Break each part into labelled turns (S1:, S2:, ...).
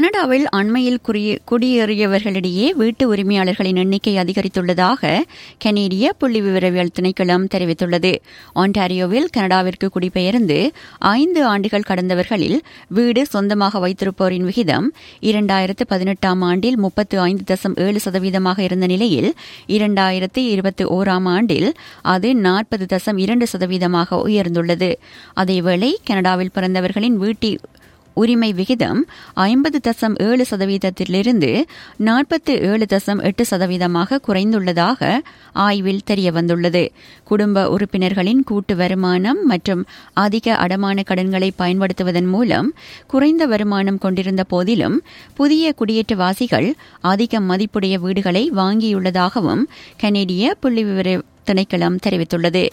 S1: கனடாவில் அண்மையில் குடியே- குடியேறியவர்களிடையே வீட்டு உரிமையாளர்களின் எண்ணிக்கை அதிகரித்துள்ளதாக கனேடிய புள்ளி விவரவியல் திணைக்களம் தெரிவித்துள்ளது ஒன்டாரியோவில் கனடாவிற்கு குடிபெயர்ந்து ஐந்து ஆண்டுகள் கடந்தவர்களில் வீடு சொந்தமாக வைத்திருப்போரின் விகிதம் இரண்டாயிரத்து பதினெட்டாம் ஆண்டில் முப்பத்து ஐந்து தசம் ஏழு சதவீதமாக இருந்த நிலையில் இரண்டாயிரத்து இருபத்தி ஓராம் ஆண்டில் அது நாற்பது தசம் இரண்டு சதவீதமாக உயர்ந்துள்ளது அதேவேளை கனடாவில் பிறந்தவர்களின் வீட்டி உரிமை விகிதம் ஐம்பது தசம் ஏழு சதவீதத்திலிருந்து நாற்பத்து ஏழு தசம் எட்டு சதவீதமாக குறைந்துள்ளதாக ஆய்வில் தெரியவந்துள்ளது குடும்ப உறுப்பினர்களின் கூட்டு வருமானம் மற்றும் அதிக அடமான கடன்களை பயன்படுத்துவதன் மூலம் குறைந்த வருமானம் கொண்டிருந்த போதிலும் புதிய குடியேற்றவாசிகள் அதிக மதிப்புடைய வீடுகளை வாங்கியுள்ளதாகவும் கனேடிய புள்ளிவிவர திணைக்களம் தெரிவித்துள்ளது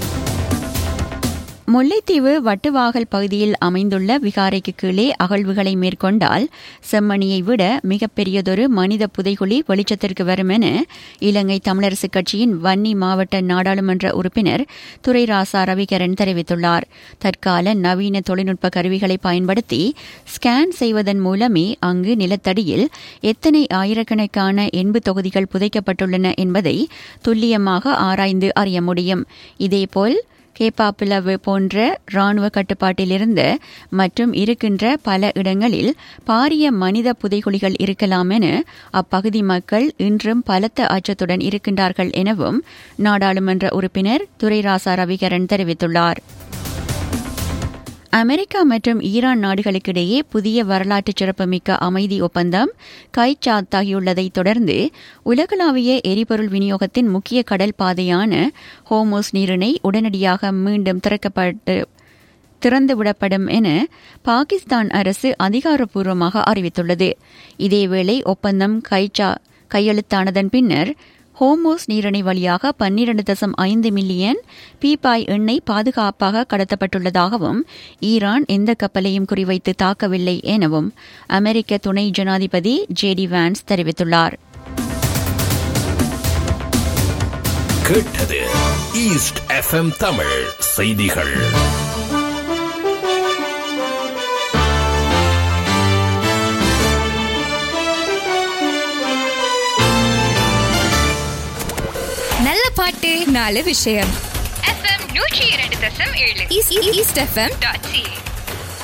S1: முல்லைத்தீவு வட்டுவாகல் பகுதியில் அமைந்துள்ள விகாரைக்கு கீழே அகழ்வுகளை மேற்கொண்டால் செம்மணியை விட மிகப்பெரியதொரு மனித புதைகுழி வெளிச்சத்திற்கு வரும் என இலங்கை தமிழரசுக் கட்சியின் வன்னி மாவட்ட நாடாளுமன்ற உறுப்பினர் துரைராசா ரவிகரன் தெரிவித்துள்ளார் தற்கால நவீன தொழில்நுட்ப கருவிகளை பயன்படுத்தி ஸ்கேன் செய்வதன் மூலமே அங்கு நிலத்தடியில் எத்தனை ஆயிரக்கணக்கான எண்பு தொகுதிகள் புதைக்கப்பட்டுள்ளன என்பதை துல்லியமாக ஆராய்ந்து அறிய முடியும் இதேபோல் கேப்பாப்பிளவு போன்ற ராணுவ கட்டுப்பாட்டில் இருந்த மற்றும் இருக்கின்ற பல இடங்களில் பாரிய மனித புதைகுழிகள் இருக்கலாம் என அப்பகுதி மக்கள் இன்றும் பலத்த அச்சத்துடன் இருக்கின்றார்கள் எனவும் நாடாளுமன்ற உறுப்பினர் துரைராசா ரவிகரன் தெரிவித்துள்ளார் அமெரிக்கா மற்றும் ஈரான் நாடுகளுக்கிடையே புதிய வரலாற்று சிறப்புமிக்க அமைதி ஒப்பந்தம் கைச்சாத்தாகியுள்ளதைத் தொடர்ந்து உலகளாவிய எரிபொருள் விநியோகத்தின் முக்கிய கடல் பாதையான ஹோமோஸ் நீரிணை உடனடியாக மீண்டும் திறக்கப்பட்டு திறந்துவிடப்படும் என பாகிஸ்தான் அரசு அதிகாரப்பூர்வமாக அறிவித்துள்ளது இதேவேளை ஒப்பந்தம் கைச்சா கையெழுத்தானதன் பின்னர் ஹோமோஸ் நீரிணை வழியாக பன்னிரண்டு தசம் ஐந்து மில்லியன் பீப்பாய் எண்ணெய் பாதுகாப்பாக கடத்தப்பட்டுள்ளதாகவும் ஈரான் எந்த கப்பலையும் குறிவைத்து தாக்கவில்லை எனவும் அமெரிக்க துணை ஜனாதிபதி ஜே டி வான்ஸ் தெரிவித்துள்ளார்
S2: கேட்டது ஈஸ்ட் எஃப்எம் தமிழ் செய்திகள்
S3: நல்ல பாட்டு நாலு விஷயம்
S4: எஃப்எம் நூற்றி இரண்டு தசம் ஏழு
S3: ஈஸ்ட் எஃப்எம்
S4: டாட் சி